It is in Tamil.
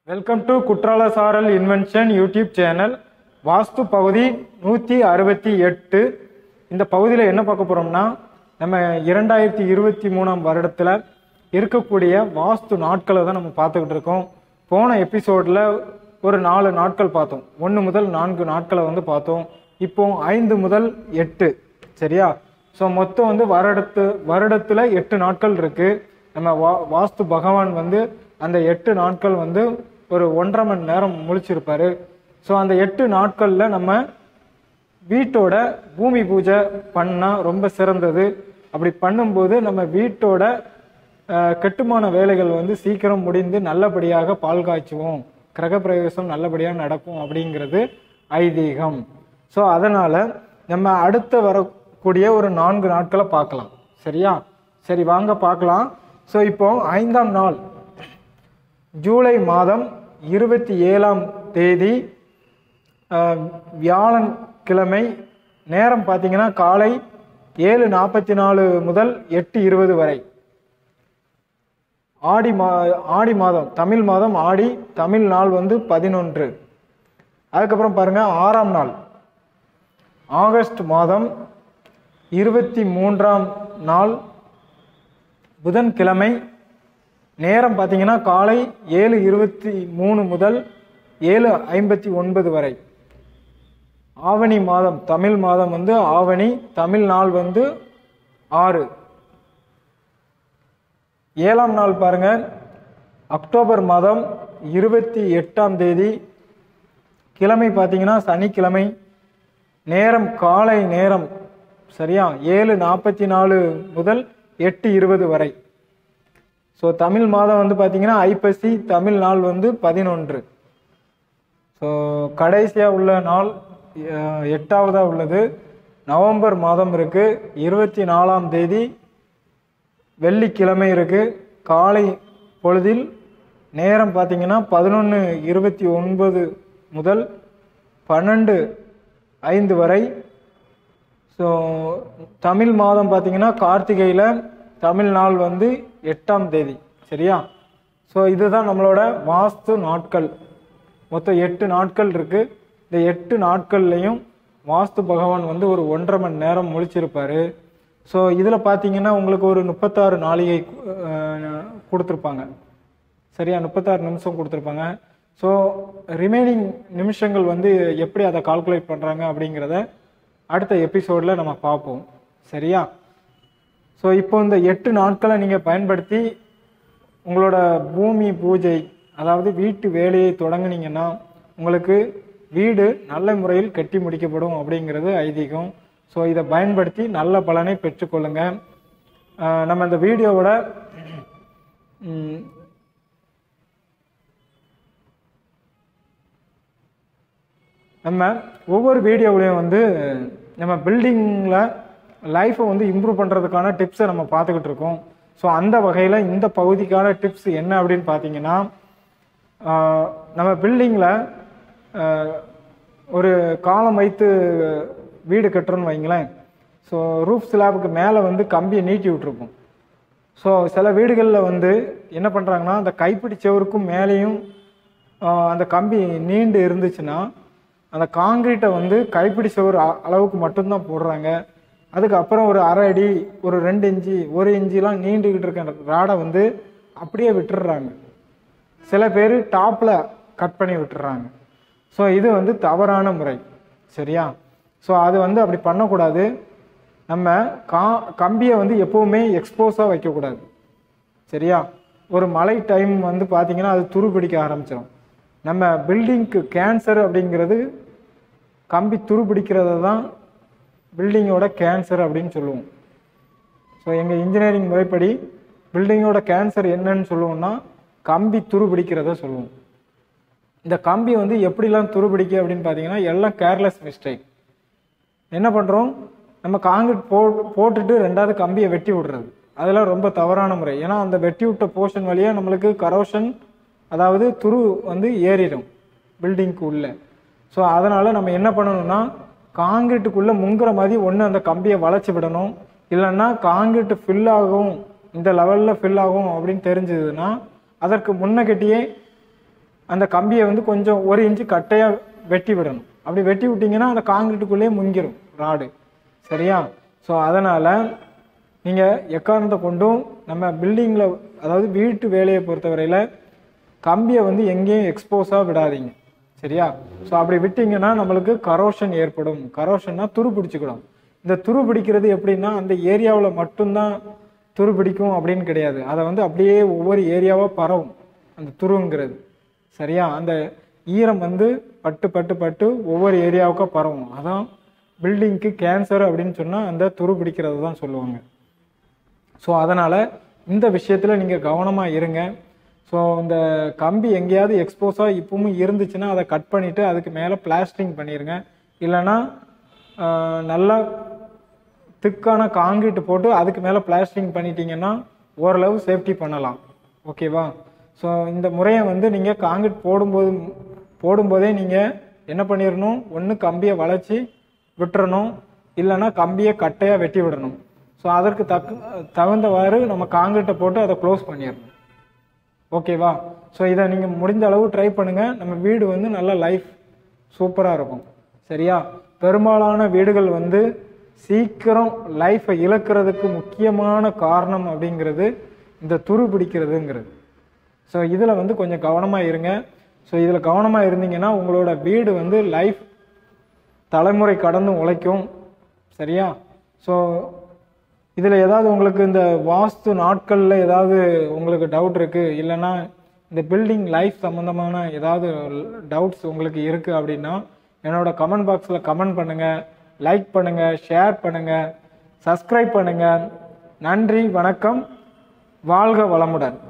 வெல்கம் டு குற்றால சாரல் இன்வென்ஷன் யூடியூப் சேனல் வாஸ்து பகுதி நூற்றி அறுபத்தி எட்டு இந்த பகுதியில் என்ன பார்க்க போகிறோம்னா நம்ம இரண்டாயிரத்தி இருபத்தி மூணாம் வருடத்தில் இருக்கக்கூடிய வாஸ்து நாட்களை தான் நம்ம பார்த்துக்கிட்டு இருக்கோம் போன எபிசோடில் ஒரு நாலு நாட்கள் பார்த்தோம் ஒன்று முதல் நான்கு நாட்களை வந்து பார்த்தோம் இப்போ ஐந்து முதல் எட்டு சரியா ஸோ மொத்தம் வந்து வருடத்து வருடத்தில் எட்டு நாட்கள் இருக்கு நம்ம வா வாஸ்து பகவான் வந்து அந்த எட்டு நாட்கள் வந்து ஒரு ஒன்றரை மணி நேரம் முழிச்சிருப்பாரு ஸோ அந்த எட்டு நாட்களில் நம்ம வீட்டோட பூமி பூஜை பண்ணால் ரொம்ப சிறந்தது அப்படி பண்ணும்போது நம்ம வீட்டோட அஹ், கட்டுமான வேலைகள் வந்து சீக்கிரம் முடிந்து நல்லபடியாக பால் காய்ச்சுவோம் கிரகப்பிரவேசம் நல்லபடியாக நடக்கும் அப்படிங்கிறது ஐதீகம் ஸோ அதனால் நம்ம அடுத்து வரக்கூடிய ஒரு நான்கு நாட்களை பார்க்கலாம் சரியா சரி வாங்க பார்க்கலாம் ஸோ இப்போ ஐந்தாம் நாள் ஜூலை மாதம் இருபத்தி ஏழாம் தேதி அஹ், வியாழன் கிழமை நேரம் பார்த்தீங்கன்னா காலை ஏழு நாற்பத்தி நாலு முதல் எட்டு இருபது வரை ஆடி மா ஆடி மாதம் தமிழ் மாதம் ஆடி தமிழ் நாள் வந்து பதினொன்று அதுக்கப்புறம் பாருங்க ஆறாம் நாள் ஆகஸ்ட் மாதம் இருபத்தி மூன்றாம் நாள் புதன்கிழமை நேரம் பார்த்தீங்கன்னா காலை ஏழு இருபத்தி மூணு முதல் ஏழு ஐம்பத்தி ஒன்பது வரை ஆவணி மாதம் தமிழ் மாதம் வந்து ஆவணி தமிழ் நாள் வந்து ஆறு ஏழாம் நாள் பாருங்க அக்டோபர் மாதம் இருபத்தி எட்டாம் தேதி கிழமை பார்த்தீங்கன்னா சனிக்கிழமை நேரம் காலை நேரம் சரியா ஏழு நாற்பத்தி நாலு முதல் எட்டு இருபது வரை ஸோ தமிழ் மாதம் வந்து பார்த்தீங்கன்னா ஐப்பசி தமிழ் நாள் வந்து பதினொன்று ஸோ கடைசியாக உள்ள நாள் அஹ், எட்டாவதா உள்ளது நவம்பர் மாதம் இருக்கு இருபத்தி நாலாம் தேதி வெள்ளிக்கிழமை இருக்கு காலை பொழுதில் நேரம் பார்த்தீங்கன்னா பதினொன்று இருபத்தி ஒன்பது முதல் பன்னெண்டு ஐந்து வரை ஸோ தமிழ் மாதம் பார்த்தீங்கன்னா கார்த்திகையில் தமிழ் நாள் வந்து எட்டாம் தேதி சரியா ஸோ இதுதான் நம்மளோட வாஸ்து நாட்கள் மொத்தம் எட்டு நாட்கள் இருக்கு இந்த எட்டு நாட்கள்லையும் வாஸ்து பகவான் வந்து ஒரு ஒன்றரை மணி நேரம் முழிச்சிருப்பாரு ஸோ இதில் பார்த்தீங்கன்னா உங்களுக்கு ஒரு முப்பத்தாறு நாளிகை அஹ், கொடுத்துருப்பாங்க சரியா முப்பத்தாறு நிமிஷம் கொடுத்துருப்பாங்க ஸோ ரிமைனிங் நிமிஷங்கள் வந்து எப்படி அதை கால்குலேட் பண்ணுறாங்க அப்படிங்கிறத அடுத்த எபிசோடில் நம்ம பார்ப்போம் சரியா ஸோ இப்போ இந்த எட்டு நாட்களை நீங்கள் பயன்படுத்தி உங்களோட பூமி பூஜை அதாவது வீட்டு வேலையை தொடங்குனீங்கன்னா உங்களுக்கு வீடு நல்ல முறையில் கட்டி முடிக்கப்படும் அப்படிங்கிறது ஐதீகம் ஸோ இதை பயன்படுத்தி நல்ல பலனை பெற்றுக்கொள்ளுங்க ஆஹ் நம்ம இந்த வீடியோவோட ம், நம்ம ஒவ்வொரு வீடியோவிலையும் வந்து நம்ம பில்டிங்கில் லைஃப்பை வந்து இம்ப்ரூவ் பண்ணுறதுக்கான டிப்ஸை நம்ம பார்த்துக்கிட்டு இருக்கோம் ஸோ அந்த வகையில் இந்த பகுதிக்கான டிப்ஸ் என்ன அப்படின்னு பார்த்தீங்கன்னா ஆஹ், நம்ம பில்டிங்கில் ஒரு காலம் வைத்து வீடு கட்டுறோன்னு வைங்களேன் ஸோ ரூஃப் ஸ்லாபுக்கு மேலே வந்து கம்பியை நீட்டி விட்டுருப்போம் ஸோ சில வீடுகளில் வந்து என்ன பண்ணுறாங்கன்னா அந்த கைப்பிடி செவருக்கும் மேலேயும் ஆஹ், அந்த கம்பி நீண்டு இருந்துச்சுன்னா அந்த காங்கிரீட்டை வந்து கைப்பிடி செவர் அ- அளவுக்கு மட்டும்தான் போடுறாங்க அதுக்கப்புறம் ஒரு அரை அடி ஒரு ரெண்டு இன்ச்சு ஒரு இன்ச்சிலாம் நீண்டுக்கிட்டு இருக்க ராடை வந்து அப்படியே விட்டுடுறாங்க சில பேர் டாப்பில் கட் பண்ணி விட்டுறாங்க ஸோ இது வந்து தவறான முறை சரியா ஸோ அது வந்து அப்படி பண்ணக்கூடாது நம்ம கா கம்பியை வந்து எப்போவுமே எக்ஸ்போஸாக வைக்கக்கூடாது சரியா ஒரு மழை டைம் வந்து பார்த்தீங்கன்னா அது துரு பிடிக்க ஆரம்பிச்சிடும் நம்ம பில்டிங்க்கு கேன்சர் அப்படிங்கிறது கம்பி துரு பிடிக்கிறது தான் பில்டிங்கோட கேன்சர் அப்படின்னு சொல்லுவோம் ஸோ எங்கள் இன்ஜினியரிங் முறைப்படி பில்டிங்கோட கேன்சர் என்னன்னு சொல்லுவோம்னா கம்பி துரு பிடிக்கிறத சொல்லுவோம் இந்த கம்பி வந்து எப்படிலாம் துரு பிடிக்க அப்படின்னு பார்த்தீங்கன்னா எல்லாம் கேர்லெஸ் மிஸ்டேக் என்ன பண்ணுறோம் நம்ம காங்கிரீட் போ போட்டுட்டு ரெண்டாவது கம்பியை வெட்டி விடுறது அதெல்லாம் ரொம்ப தவறான முறை ஏன்னா அந்த வெட்டி விட்ட போர்ஷன் வழியாக நம்மளுக்கு கரோஷன் அதாவது துரு வந்து ஏறிடும் பில்டிங்க்கு உள்ள ஸோ அதனால் நம்ம என்ன பண்ணணும்னா காங்கிரீட்டுக்குள்ளே முங்குற மாதிரி ஒன்று அந்த கம்பியை வளைச்சி விடணும் இல்லைன்னா காங்கிரீட் ஃபில் ஆகும் இந்த லெவலில் ஃபில் ஆகும் அப்படின்னு தெரிஞ்சதுன்னா அதற்கு முன்னக்கட்டியே அந்த கம்பியை வந்து கொஞ்சம் ஒரு இன்ச்சு கட்டையாக வெட்டி விடணும் அப்படி வெட்டி விட்டிங்கன்னா அந்த காங்கிரீட்டுக்குள்ளேயே முங்கிரும் ராடு சரியா ஸோ அதனால் நீங்கள் எக்காரணத்தை கொண்டும் நம்ம பில்டிங்கில் அதாவது வீட்டு வேலையை பொறுத்தவரையில் கம்பியை வந்து எங்கேயும் எக்ஸ்போஸாக விடாதீங்க சரியா ஸோ அப்படி விட்டீங்கன்னா நம்மளுக்கு கரோஷன் ஏற்படும் கரோஷன்னா துரு பிடிச்சிக்கிடும் இந்த துரு பிடிக்கிறது எப்படின்னா அந்த ஏரியாவில் மட்டும்தான் துரு பிடிக்கும் அப்படின்னு கிடையாது அதை வந்து அப்படியே ஒவ்வொரு ஏரியாவாக பரவும் அந்த துருங்கிறது சரியா அந்த ஈரம் வந்து பட்டு பட்டு பட்டு ஒவ்வொரு ஏரியாவுக்கா பரவும் அதான் பில்டிங்க்கு கேன்சர் அப்படின்னு சொன்னால் அந்த துரு பிடிக்கிறது தான் சொல்லுவாங்க ஸோ அதனால் இந்த விஷயத்தில் நீங்கள் கவனமாக இருங்க ஸோ இந்த கம்பி எங்கேயாவது எக்ஸ்போஸாக இப்பவும் இருந்துச்சுன்னா அதை கட் பண்ணிவிட்டு அதுக்கு மேலே பிளாஸ்டிங் பண்ணிடுங்க இல்லைன்னா ஆஹ், நல்லா திக்கான காங்கிரீட் போட்டு அதுக்கு மேலே பிளாஸ்டிங் பண்ணிட்டீங்கன்னா ஓரளவு சேஃப்டி பண்ணலாம் ஓகேவா ஸோ இந்த முறையை வந்து நீங்கள் காங்கிரீட் போடும்போது போடும்போதே நீங்கள் என்ன பண்ணிடணும் ஒன்று கம்பியை வளைச்சி விட்டுறணும் இல்லைன்னா கம்பியை கட்டையாக வெட்டி விடணும் ஸோ அதற்கு தக்க தகுந்தவாறு நம்ம காங்கிரீட்டை போட்டு அதை க்ளோஸ் பண்ணிடணும் ஓகேவா ஸோ இதை நீங்கள் முடிந்த அளவு ட்ரை பண்ணுங்கள் நம்ம வீடு வந்து நல்ல லைஃப் சூப்பராக இருக்கும் சரியா பெரும்பாலான வீடுகள் வந்து சீக்கிரம் லைஃப்பை இழக்கிறதுக்கு முக்கியமான காரணம் அப்படிங்கிறது இந்த துரு பிடிக்கிறதுங்கிறது ஸோ இதில் வந்து கொஞ்சம் கவனமாக இருங்க ஸோ இதில் கவனமாக இருந்தீங்கன்னா உங்களோட வீடு வந்து லைஃப் தலைமுறை கடந்து உழைக்கும் சரியா ஸோ இதில் ஏதாவது உங்களுக்கு இந்த வாஸ்து நாட்களில் ஏதாவது உங்களுக்கு டவுட் இருக்குது இல்லைன்னா இந்த பில்டிங் லைஃப் சம்மந்தமான ஏதாவது டவுட்ஸ் உங்களுக்கு இருக்குது அப்படின்னா என்னோட கமெண்ட் பாக்ஸில் கமெண்ட் பண்ணுங்கள் லைக் பண்ணுங்கள் ஷேர் பண்ணுங்கள் சப்ஸ்கிரைப் பண்ணுங்கள் நன்றி வணக்கம் வாழ்க வளமுடன்